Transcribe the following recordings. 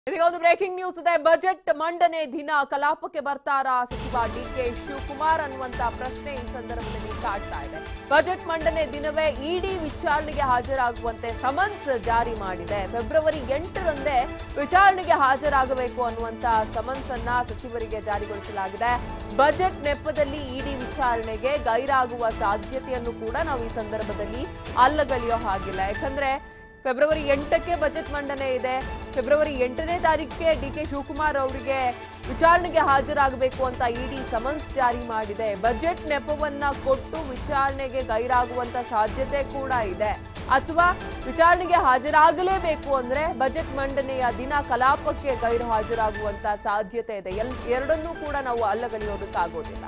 ಇದೀಗ ಒಂದು breaking news ಇದೆ ಬಜೆಟ್ ಮಂಡನೆ ದಿನ ಕಲಾಪಕ್ಕೆ ಬರ್ತಾರಾ ಸಚಿವ ಡಿ ಕೆ ಶಿವಕುಮಾರ್ ಅನ್ನುವಂತ ಪ್ರಶ್ನೆ ಈ ಸಂದರ್ಭದಲ್ಲಿ ಕಾಡ್ತಾ ಇದೆ ಬಜೆಟ್ ಮಂಡನೆ ದಿನವೇ ಇಡಿ ವಿಚಾರಣೆಗೆ ಹಾಜರಾಗುವಂತೆ ಸಮನ್ಸ್ ಜಾರಿ ಮಾಡಿದೆ ಫೆಬ್ರವರಿ ಎಂಟರಂದೇ ವಿಚಾರಣೆಗೆ ಹಾಜರಾಗಬೇಕು ಅನ್ನುವಂತ ಸಮನ್ಸ್ ಅನ್ನ ಸಚಿವರಿಗೆ ಜಾರಿಗೊಳಿಸಲಾಗಿದೆ ಬಜೆಟ್ ನೆಪದಲ್ಲಿ ಇಡಿ ವಿಚಾರಣೆಗೆ ಗೈರಾಗುವ ಸಾಧ್ಯತೆಯನ್ನು ಕೂಡ ನಾವು ಈ ಸಂದರ್ಭದಲ್ಲಿ ಅಲ್ಲಗಳೆಯೋ ಹಾಗಿಲ್ಲ ಯಾಕಂದ್ರೆ ಫೆಬ್ರವರಿ ಎಂಟಕ್ಕೆ ಬಜೆಟ್ ಮಂಡನೆ ಇದೆ ಫೆಬ್ರವರಿ ಎಂಟನೇ ತಾರೀಕಿಗೆ ಡಿ ಕೆ ಶಿವಕುಮಾರ್ ಅವರಿಗೆ ವಿಚಾರಣೆಗೆ ಹಾಜರಾಗಬೇಕು ಅಂತ ಇಡಿ ಸಮನ್ಸ್ ಜಾರಿ ಮಾಡಿದೆ ಬಜೆಟ್ ನೆಪವನ್ನ ಕೊಟ್ಟು ವಿಚಾರಣೆಗೆ ಗೈರಾಗುವಂತ ಸಾಧ್ಯತೆ ಕೂಡ ಇದೆ ಅಥವಾ ವಿಚಾರಣೆಗೆ ಹಾಜರಾಗಲೇಬೇಕು ಅಂದ್ರೆ ಬಜೆಟ್ ಮಂಡನೆಯ ದಿನ ಕಲಾಪಕ್ಕೆ ಗೈರು ಹಾಜರಾಗುವಂತ ಸಾಧ್ಯತೆ ಇದೆ ಎಲ್ ಎರಡನ್ನೂ ಕೂಡ ನಾವು ಅಲ್ಲಗಳೆಯೋದಕ್ಕಾಗೋದಿಲ್ಲ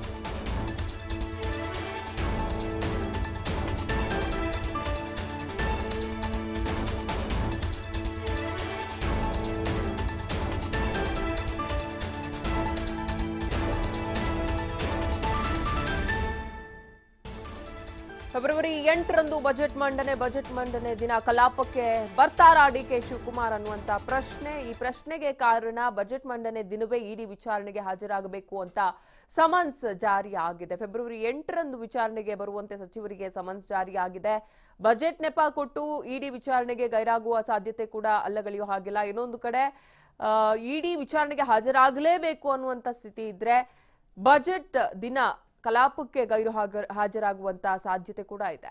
ಫೆಬ್ರವರಿ ಎಂಟರಂದು ಬಜೆಟ್ ಮಂಡನೆ ಬಜೆಟ್ ಮಂಡನೆ ದಿನ ಕಲಾಪಕ್ಕೆ ಬರ್ತಾರಾ ಡಿ ಕೆ ಶಿವಕುಮಾರ್ ಅನ್ನುವಂತ ಪ್ರಶ್ನೆ ಈ ಪ್ರಶ್ನೆಗೆ ಕಾರಣ ಬಜೆಟ್ ಮಂಡನೆ ದಿನವೇ ಇಡಿ ವಿಚಾರಣೆಗೆ ಹಾಜರಾಗಬೇಕು ಅಂತ ಸಮನ್ಸ್ ಜಾರಿ ಆಗಿದೆ ಫೆಬ್ರವರಿ ಎಂಟರಂದು ವಿಚಾರಣೆಗೆ ಬರುವಂತೆ ಸಚಿವರಿಗೆ ಸಮನ್ಸ್ ಜಾರಿ ಆಗಿದೆ ಬಜೆಟ್ ನೆಪ ಕೊಟ್ಟು ಇಡಿ ವಿಚಾರಣೆಗೆ ಗೈರಾಗುವ ಸಾಧ್ಯತೆ ಕೂಡ ಅಲ್ಲಗಳೆಯೋ ಹಾಗಿಲ್ಲ ಇನ್ನೊಂದು ಕಡೆ ಇಡಿ ವಿಚಾರಣೆಗೆ ಹಾಜರಾಗಲೇಬೇಕು ಅನ್ನುವಂತ ಸ್ಥಿತಿ ಇದ್ರೆ ಬಜೆಟ್ ದಿನ ಕಲಾಪಕ್ಕೆ ಗೈರು ಹಾಗ- ಹಾಜರಾಗುವಂತ ಸಾಧ್ಯತೆ ಕೂಡ ಇದೆ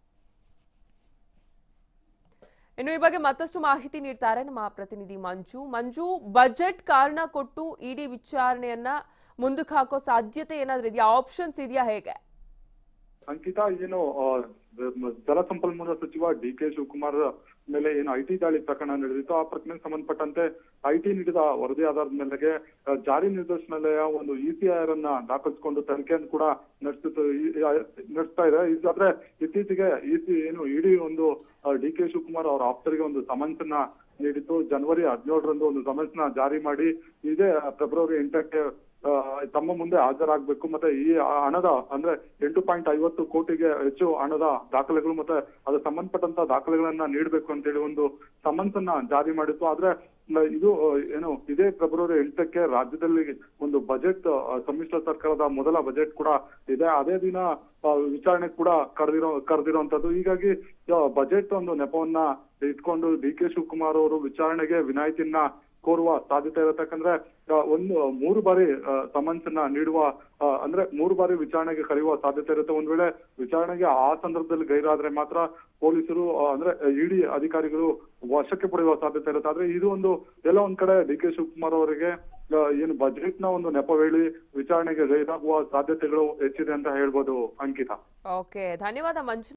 ಇನ್ನು ಈ ಬಗ್ಗೆ ಮತ್ತಷ್ಟು ಮಾಹಿತಿ ನೀಡ್ತಾರೆ ನಮ್ಮ ಪ್ರತಿನಿಧಿ ಮಂಜು ಮಂಜು ಬಜೆಟ್ ಕಾರಣ ಕೊಟ್ಟು ಇಡಿ ವಿಚಾರಣೆಯನ್ನ ಮುಂದಕ್ಕೆ ಹಾಕೋ ಸಾಧ್ಯತೆ ಏನಾದ್ರೂ ಇದೆಯಾ ಆಪ್ಷನ್ಸ್ ಇದೆಯಾ ಹೇಗೆ ಅಂಕಿತಾ ಏನು ಆ, ಜಲಸಂಪನ್ಮೂಲ ಸಚಿವ ಡಿ ಕೆ ಶಿವಕುಮಾರ್ ಮೇಲೆ ಏನು ಐಟಿ ದಾಳಿ ಪ್ರಕರಣ ನಡೆದಿತ್ತು ಆ ಪ್ರಕರಣಕ್ಕೆ ಸಂಬಂಧಪಟ್ಟಂತೆ ಐಟಿ ನೀಡಿದ ವರದಿ ಆಧಾರದ ಮೇರೆಗೆ ಆ, ಜಾರಿ ನಿರ್ದೇಶನಾಲಯ ಒಂದು ಇಸಿಐಆರ್ ಅನ್ನ ದಾಖಲಿಸಿಕೊಂಡು ತನಿಖೆಯನ್ನು ಕೂಡ ನಡೆಸುತ್ತ ನಡೆಸ್ತಾ ಇದೆ ಇದು- ಆದ್ರೆ ಇತ್ತೀಚೆಗೆ ಇಸಿ ಏನು ಇಡಿ ಒಂದು ಡಿ ಕೆ ಶಿವಕುಮಾರ್ ಅವರ ಆಪ್ತರಿಗೆ ಒಂದು ಸಮನ್ಸ್ ಅನ್ನ ನೀಡಿತ್ತು ಜನವರಿ ಹದಿನೇಳರಂದು ಒಂದು ಸಮನ್ಸ್ ನ ಜಾರಿ ಮಾಡಿ ಇದೇ ಫೆಬ್ರವರಿ ಎಂಟಕ್ಕೆ ಆ, ತಮ್ಮ ಮುಂದೆ ಹಾಜರಾಗಬೇಕು ಮತ್ತೆ ಈ ಹಣದ ಅಂದ್ರೆ ಎಂಟು ಪಾಯಿಂಟ್ ಐವತ್ತು ಕೋಟಿಗೆ ಹೆಚ್ಚು ಹಣದ ದಾಖಲೆಗಳು ಮತ್ತೆ ಅದು ಸಂಬಂಧಪಟ್ಟಂತ ದಾಖಲೆಗಳನ್ನ ನೀಡಬೇಕು ಅಂತೇಳಿ ಒಂದು ಸಮನ್ಸ್ ಅನ್ನ ಜಾರಿ ಮಾಡಿತ್ತು ಆದ್ರೆ ನ- ಇದು ಆ, ಏನು ಇದೇ ಫೆಬ್ರವರಿ ಎಂಟಕ್ಕೆ ರಾಜ್ಯದಲ್ಲಿ ಒಂದು ಬಜೆಟ್ ಆ, ಸಮ್ಮಿಶ್ರ ಸರ್ಕಾರದ ಮೊದಲ ಬಜೆಟ್ ಕೂಡ ಇದೆ ಅದೇ ದಿನ ಆ, ವಿಚಾರಣೆ ಕೂಡ ಕರೆದಿರೋ ಕರೆದಿರುವಂತದ್ದು ಹೀಗಾಗಿ ಬಜೆಟ್ ಒಂದು ನೆಪವನ್ನ ಇಟ್ಕೊಂಡು ಡಿ ಕೆ ಶಿವಕುಮಾರ್ ಅವರು ವಿಚಾರಣೆಗೆ ವಿನಾಯಿತಿಯನ್ನ ಕೋರುವ ಸಾಧ್ಯತೆ ಇರುತ್ತೆ ಯಾಕಂದ್ರೆ ಆ, ಒಂದು ಮೂರು ಬಾರಿ ಸಮನ್ಸ್ ಅನ್ನ ನೀಡುವ ಆ, ಅಂದ್ರೆ ಮೂರು ಬಾರಿ ವಿಚಾರಣೆಗೆ ಕರೆಯುವ ಸಾಧ್ಯತೆ ಇರುತ್ತೆ ಒಂದ್ ವೇಳೆ ವಿಚಾರಣೆಗೆ ಆ ಸಂದರ್ಭದಲ್ಲಿ ಗೈರಾದ್ರೆ ಮಾತ್ರ ಪೊಲೀಸರು ಆ, ಅಂದ್ರೆ ಇಡಿ ಅಧಿಕಾರಿಗಳು ವಶಕ್ಕೆ ಪಡೆಯುವ ಸಾಧ್ಯತೆ ಇರುತ್ತೆ ಆದ್ರೆ ಇದು ಒಂದು ಎಲ್ಲ ಒಂದ್ ಕಡೆ ಡಿ ಕೆ ಶಿವಕುಮಾರ್ ಅವರಿಗೆ ಆ, ಏನು ಬಜೆಟ್ ನ ಒಂದು ನೆಪ ಹೇಳಿ ವಿಚಾರಣೆಗೆ ಗೈರಾಗುವ ಸಾಧ್ಯತೆಗಳು ಹೆಚ್ಚಿದೆ ಅಂತ ಹೇಳ್ಬೋದು ಅಂಕಿತಾ ಓಕೆ ಧನ್ಯವಾದ ಮಂಜು